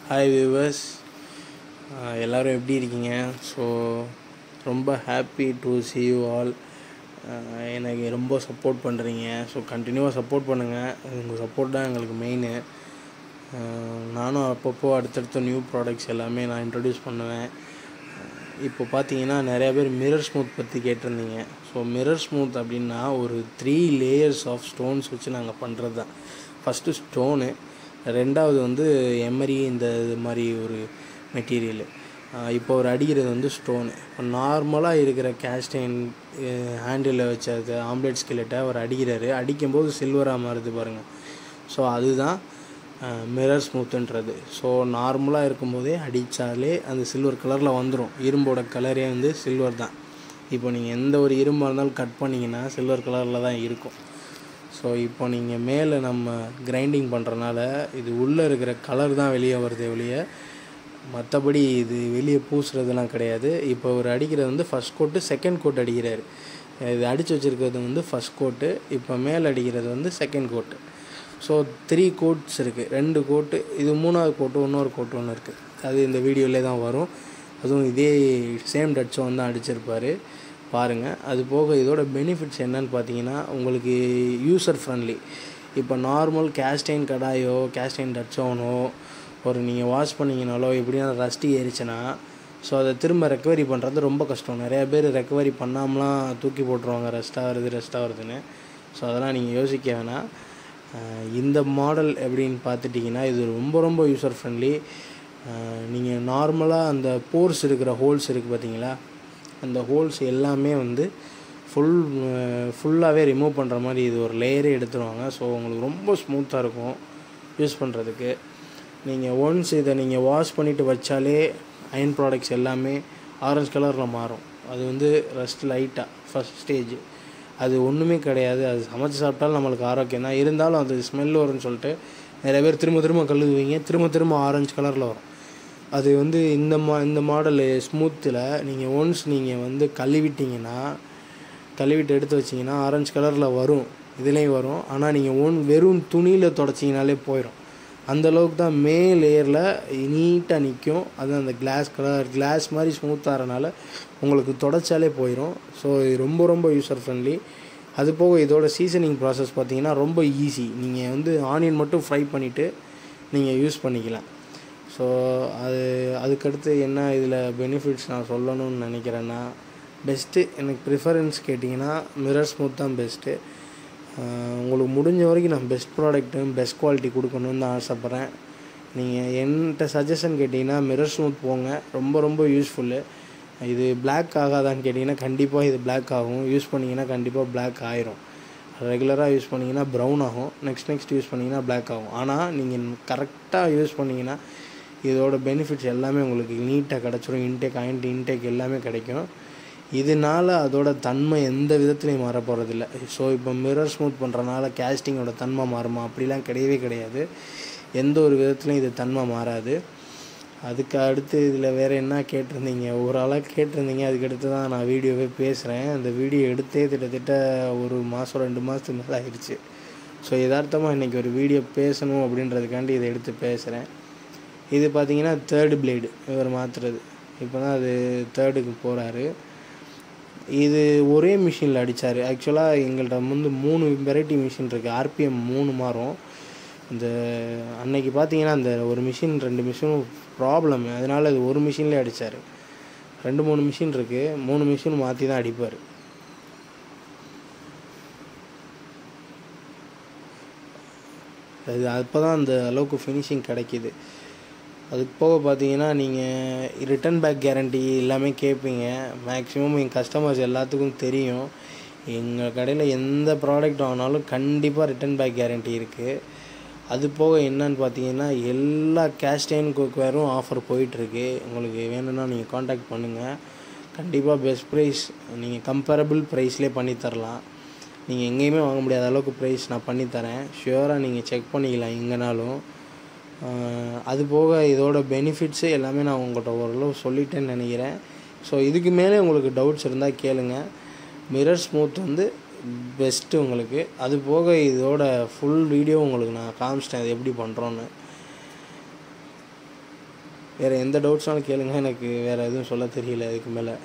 hi viewers எல்லோரும் எப்படி இருக்கீங்க ஸோ ரொம்ப happy to see you all எனக்கு ரொம்ப சப்போர்ட் பண்ணுறீங்க ஸோ கண்டினியூவாக சப்போர்ட் பண்ணுங்கள் உங்கள் சப்போர்ட் தான் எங்களுக்கு மெயின் நானும் அப்பப்போ அடுத்தடுத்த நியூ ப்ராடக்ட்ஸ் எல்லாமே நான் இன்ட்ரடியூஸ் பண்ணுவேன் இப்போ பார்த்தீங்கன்னா நிறையா பேர் மிரர் ஸ்மூத் பற்றி கேட்டிருந்தீங்க ஸோ மிரர் ஸ்மூத் அப்படின்னா ஒரு த்ரீ லேயர்ஸ் ஆஃப் ஸ்டோன்ஸ் வச்சு நாங்கள் பண்ணுறது தான் ஃபஸ்ட்டு ஸ்டோனு ரெண்டாவது வந்து எமரி இந்த இது மாதிரி ஒரு மெட்டீரியலு இப்போ ஒரு அடிக்கிறது வந்து ஸ்டோனு இப்போ நார்மலாக இருக்கிற கேஸ்டைன் ஹேண்டிலில் வச்சது ஆம்லேட் ஸ்கிலெட்டை அவர் அடிக்கிறாரு அடிக்கும்போது சில்வராக மாறுது பாருங்கள் ஸோ அதுதான் மிரர் ஸ்மூத்துன்றது ஸோ நார்மலாக இருக்கும்போதே அடித்தாலே அந்த சில்வர் கலரில் வந்துடும் இரும்போட கலரே வந்து சில்வர் தான் இப்போ நீங்கள் எந்த ஒரு இரும்பாக இருந்தாலும் கட் பண்ணிங்கன்னா சில்வர் கலரில் தான் இருக்கும் ஸோ இப்போ நீங்கள் மேலே நம்ம கிரைண்டிங் பண்ணுறனால இது உள்ளே இருக்கிற கலர் தான் வெளியே வருதே வெளியே மற்றபடி இது வெளியே பூசுறதுலாம் கிடையாது இப்போ அவர் அடிக்கிறது வந்து ஃபஸ்ட் கோட்டு செகண்ட் கோட் அடிக்கிறாரு இது அடித்து வச்சுருக்கிறது வந்து ஃபஸ்ட் கோட்டு இப்போ மேலே அடிக்கிறது வந்து second coat so three coats இருக்குது ரெண்டு கோட்டு இது மூணாவது கோட்டு இன்னொரு கோட்டு ஒன்று இருக்குது அது இந்த வீடியோவிலே தான் வரும் அதுவும் இதே சேம் டட்ஸும் வந்து அடிச்சிருப்பார் பாருங்கள் அது போக இதோட பெனிஃபிட்ஸ் என்னன்னு பார்த்தீங்கன்னா உங்களுக்கு யூசர் ஃப்ரெண்ட்லி இப்போ நார்மல் கேஸ்டைன் கடாயோ கேஸ்டைன் டச்சோனோ ஒரு நீங்கள் வாஷ் பண்ணிங்கனாலோ எப்படின்னா ரஸ்டி ஏறிச்சுன்னா ஸோ அதை திரும்ப ரெக்கவரி பண்ணுறது ரொம்ப கஷ்டம் நிறையா பேர் ரெக்கவரி பண்ணாமலாம் தூக்கி போட்டுருவாங்க ரெஸ்ட் ஆகுறது ரெஸ்ட் ஆகுறதுன்னு ஸோ அதெல்லாம் நீங்கள் யோசிக்க வேணாம் இந்த மாடல் எப்படின்னு பார்த்துட்டிங்கன்னா இது ரொம்ப ரொம்ப யூசர் ஃப்ரெண்ட்லி நீங்கள் நார்மலாக அந்த போர்ஸ் இருக்கிற ஹோல்ஸ் இருக்குது பார்த்தீங்களா அந்த ஹோல்ஸ் எல்லாமே வந்து ஃபுல் ஃபுல்லாகவே ரிமூவ் பண்ணுற மாதிரி இது ஒரு லேயரே எடுத்துருவாங்க ஸோ உங்களுக்கு ரொம்ப ஸ்மூத்தாக இருக்கும் யூஸ் பண்ணுறதுக்கு நீங்கள் ஒன்ஸ் இதை நீங்கள் வாஷ் பண்ணிவிட்டு வச்சாலே அயன் ப்ராடக்ட்ஸ் எல்லாமே ஆரஞ்சு கலரில் மாறும் அது வந்து ரஸ்ட் லைட்டாக ஃபஸ்ட் ஸ்டேஜ் அது ஒன்றுமே கிடையாது அது சமைச்சு சாப்பிட்டாலும் நம்மளுக்கு ஆரோக்கியம் தான் இருந்தாலும் அது ஸ்மெல் வரும்னு சொல்லிட்டு நிறைய பேர் திரும்ப திரும்ப கழுவுவீங்க திரும்ப திரும்ப ஆரஞ்சு கலரில் வரும் அது வந்து இந்த மா இந்த மாடலு ஸ்மூத்தில் நீங்கள் ஒன்ஸ் நீங்கள் வந்து கழுவிட்டிங்கன்னா கழுவிட்டு எடுத்து வச்சிங்கன்னா ஆரஞ்சு கலரில் வரும் இதுலேயும் வரும் ஆனால் நீங்கள் ஒன் வெறும் துணியில் தொடச்சிங்கனாலே போயிடும் அந்தளவுக்கு தான் மே லேயரில் நீட்டாக நிற்கும் அது அந்த கிளாஸ் கலர் கிளாஸ் மாதிரி ஸ்மூத்தாகிறனால உங்களுக்கு தொடச்சாலே போயிடும் ஸோ இது ரொம்ப ரொம்ப யூசர் ஃப்ரெண்ட்லி அது போக இதோட சீசனிங் ப்ராசஸ் பார்த்தீங்கன்னா ரொம்ப ஈஸி நீங்கள் வந்து ஆனியன் மட்டும் ஃப்ரை பண்ணிவிட்டு நீங்கள் யூஸ் பண்ணிக்கலாம் ஸோ அது அதுக்கடுத்து என்ன இதில் பெனிஃபிட்ஸ் நான் சொல்லணும்னு நினைக்கிறேன்னா பெஸ்ட்டு எனக்கு ப்ரிஃபரன்ஸ் கேட்டிங்கன்னா மிரர் ஸ்மூத் தான் பெஸ்ட்டு உங்களுக்கு முடிஞ்ச வரைக்கும் நான் பெஸ்ட் ப்ராடக்ட்டு பெஸ்ட் குவாலிட்டி கொடுக்கணுன்னு தான் ஆசைப்பட்றேன் நீங்கள் என்கிட்ட சஜஷன் கேட்டிங்கன்னா மிரர் ஸ்மூத் போங்க ரொம்ப ரொம்ப யூஸ்ஃபுல்லு இது பிளாக் ஆகாதான்னு கேட்டிங்கன்னா கண்டிப்பாக இது பிளாக் ஆகும் யூஸ் பண்ணிங்கன்னா கண்டிப்பாக பிளாக் ஆயிரும் ரெகுலராக யூஸ் பண்ணிங்கன்னா ப்ரௌன் ஆகும் நெக்ஸ்ட் நெக்ஸ்ட் யூஸ் பண்ணிங்கன்னா பிளாக் ஆகும் ஆனால் நீங்கள் கரெக்டாக யூஸ் பண்ணிங்கன்னா இதோட பெனிஃபிட்ஸ் எல்லாமே உங்களுக்கு நீட்டாக கிடச்சிரும் இன்டேக் ஆயிண்ட் இன்டேக் எல்லாமே கிடைக்கும் இதனால் அதோட தன்மை எந்த விதத்துலையும் மாற போகிறதில்ல ஸோ இப்போ மிரர் ஸ்மூத் பண்ணுறனால கேஸ்டிங்கோட தன்மை மாறுமா அப்படிலாம் கிடையவே கிடையாது எந்த ஒரு விதத்துலையும் இது தன்மை மாறாது அதுக்கு அடுத்து இதில் வேறு என்ன கேட்டிருந்தீங்க ஒரு ஆளாக கேட்டிருந்தீங்க அதுக்கடுத்து தான் நான் வீடியோவே பேசுகிறேன் அந்த வீடியோ எடுத்தே கிட்டத்தட்ட ஒரு மாதம் ரெண்டு மாதத்துக்கு மேலே ஆயிடுச்சு ஸோ யதார்த்தமாக இன்றைக்கி ஒரு வீடியோ பேசணும் அப்படின்றதுக்காண்டி இதை எடுத்து பேசுகிறேன் இது பார்த்தீங்கன்னா தேர்டு பிளேடு இவர் மாற்றுறது இப்போ தான் அது தேர்டுக்கு போகிறாரு இது ஒரே மிஷினில் அடித்தார் ஆக்சுவலாக எங்கள்கிட்ட வந்து மூணு வெரைட்டி மிஷின் இருக்குது ஆர்பிஎம் மூணு மாறும் இந்த அன்னைக்கு பார்த்தீங்கன்னா அந்த ஒரு மிஷின் ரெண்டு மிஷினும் ப்ராப்ளம் அதனால் அது ஒரு மிஷின்லேயே அடித்தார் ரெண்டு மூணு மிஷின் இருக்குது மூணு மிஷின் மாற்றி தான் அடிப்பார் அது அப்போ தான் அந்த அளவுக்கு ஃபினிஷிங் கிடைக்கிது அதுக்கு போக பார்த்தீங்கன்னா நீங்கள் ரிட்டன் பேக் கேரண்டி எல்லாமே கேட்பீங்க மேக்ஸிமம் எங்கள் கஸ்டமர்ஸ் எல்லாத்துக்கும் தெரியும் எங்கள் கடையில் எந்த ப்ராடக்ட் வாங்கினாலும் கண்டிப்பாக ரிட்டன் பேக் கேரண்டி இருக்குது அது போக என்னன்னு பார்த்தீங்கன்னா எல்லா கேஸ்டைன் குக்வேரும் ஆஃபர் போயிட்டுருக்கு உங்களுக்கு வேணும்னா நீங்கள் காண்டாக்ட் பண்ணுங்கள் கண்டிப்பாக பெஸ்ட் ப்ரைஸ் நீங்கள் கம்பேரபிள் ப்ரைஸ்லேயே பண்ணித்தரலாம் நீங்கள் எங்கேயுமே வாங்க முடியாத அளவுக்கு ப்ரைஸ் நான் பண்ணித்தரேன் ஷியோராக நீங்கள் செக் பண்ணிக்கலாம் எங்கேனாலும் அது போக இதோட பெனிஃபிட்ஸு எல்லாமே நான் உங்கள்கிட்ட ஓரளவு சொல்லிட்டேன்னு நினைக்கிறேன் ஸோ இதுக்கு மேலே உங்களுக்கு டவுட்ஸ் இருந்தால் கேளுங்கள் மிரர் ஸ்மூத் வந்து பெஸ்ட்டு உங்களுக்கு அது போக இதோட ஃபுல் வீடியோ உங்களுக்கு நான் காமிச்சிட்டேன் அது எப்படி பண்ணுறோன்னு வேறு எந்த டவுட்ஸ்னாலும் கேளுங்க எனக்கு வேறு எதுவும் சொல்ல தெரியல இதுக்கு மேலே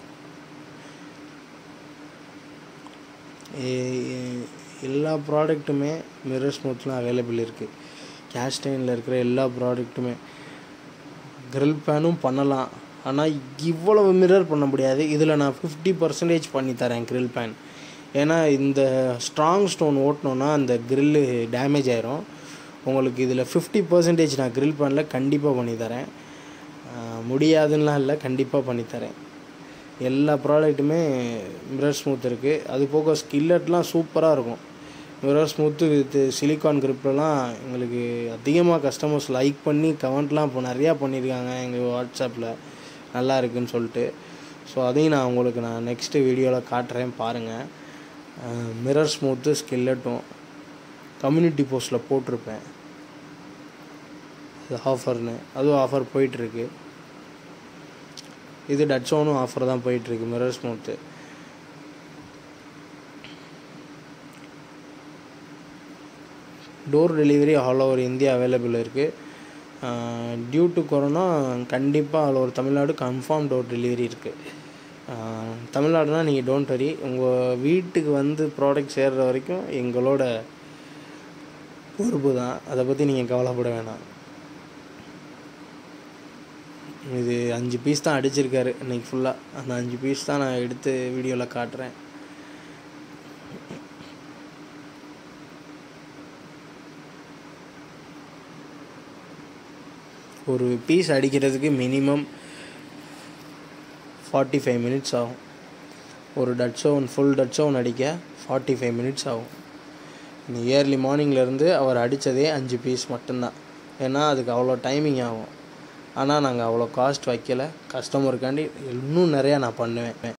எல்லா ப்ராடக்ட்டுமே மிரர் ஸ்மூத்லாம் அவைலபிள் இருக்குது கேஸ்டைனில் இருக்கிற எல்லா ப்ராடக்ட்டுமே கிரில் பேனும் பண்ணலாம் ஆனால் இவ்வளவு மிரர் பண்ண முடியாது இதில் நான் ஃபிஃப்டி பர்சன்டேஜ் பண்ணி தரேன் கிரில் பேன் ஏன்னா இந்த ஸ்ட்ராங் ஸ்டோன் ஓட்டினோன்னா அந்த கிரில்லு டேமேஜ் ஆயிரும் உங்களுக்கு இதில் ஃபிஃப்டி பர்சன்டேஜ் நான் கிரில் பேனில் கண்டிப்பாக பண்ணி தரேன் முடியாதுன்னெலாம் இல்லை கண்டிப்பாக பண்ணித்தரேன் எல்லா ப்ராடக்ட்டுமே மிரர் ஸ்மூத் இருக்குது அது போக ஸ்கில்லட்லாம் சூப்பராக இருக்கும் மிரர் ஸ்மூத்து வித் சிலிக்கான் கிரிப்லலாம் எங்களுக்கு அதிகமாக கஸ்டமர்ஸ் லைக் பண்ணி கமெண்ட்லாம் இப்போ நிறையா பண்ணியிருக்காங்க எங்கள் வாட்ஸ்அப்பில் நல்லா இருக்குன்னு சொல்லிட்டு ஸோ அதையும் நான் உங்களுக்கு நான் நெக்ஸ்ட்டு வீடியோவில் காட்டுறேன் பாருங்கள் மிரர் ஸ்மூத்து ஸ்கில்லட்டும் கம்யூனிட்டி போஸ்ட்டில் போட்டிருப்பேன் இது ஆஃபர்னு அதுவும் ஆஃபர் போயிட்டுருக்கு இது டட்ஸோனும் ஆஃபர் தான் போயிட்டுருக்கு mirror smooth door delivery all over India available இருக்குது டியூ டு கொரோனா கண்டிப்பாக all over Tamil Nadu confirm door delivery இருக்குது தமிழ்நாடுனா நீங்கள் டோன்ட் வரி உங்கள் வீட்டுக்கு வந்து ப்ராடக்ட் சேர்கிற வரைக்கும் எங்களோட பொறுப்பு தான் அதை பற்றி நீங்கள் கவலைப்பட வேணாம் இது அஞ்சு பீஸ் தான் அடிச்சிருக்காரு இன்னைக்கு ஃபுல்லாக அந்த அஞ்சு பீஸ் தான் நான் எடுத்து வீடியோவில் காட்டுறேன் ஒரு பீஸ் அடிக்கிறதுக்கு மினிமம் ஃபார்ட்டி ஃபைவ் மினிட்ஸ் ஆகும் ஒரு டட்ஸோன் ஃபுல் டட்ஸோன் அடிக்க ஃபார்ட்டி ஃபைவ் மினிட்ஸ் ஆகும் இந்த இயர்லி மார்னிங்லேருந்து அவர் அடித்ததே அஞ்சு பீஸ் மட்டும்தான் ஏன்னா அதுக்கு அவ்வளோ டைமிங் ஆகும் ஆனால் நாங்கள் அவ்வளோ காஸ்ட் வைக்கல கஸ்டமருக்காண்டி இன்னும் நிறையா நான் பண்ணுவேன்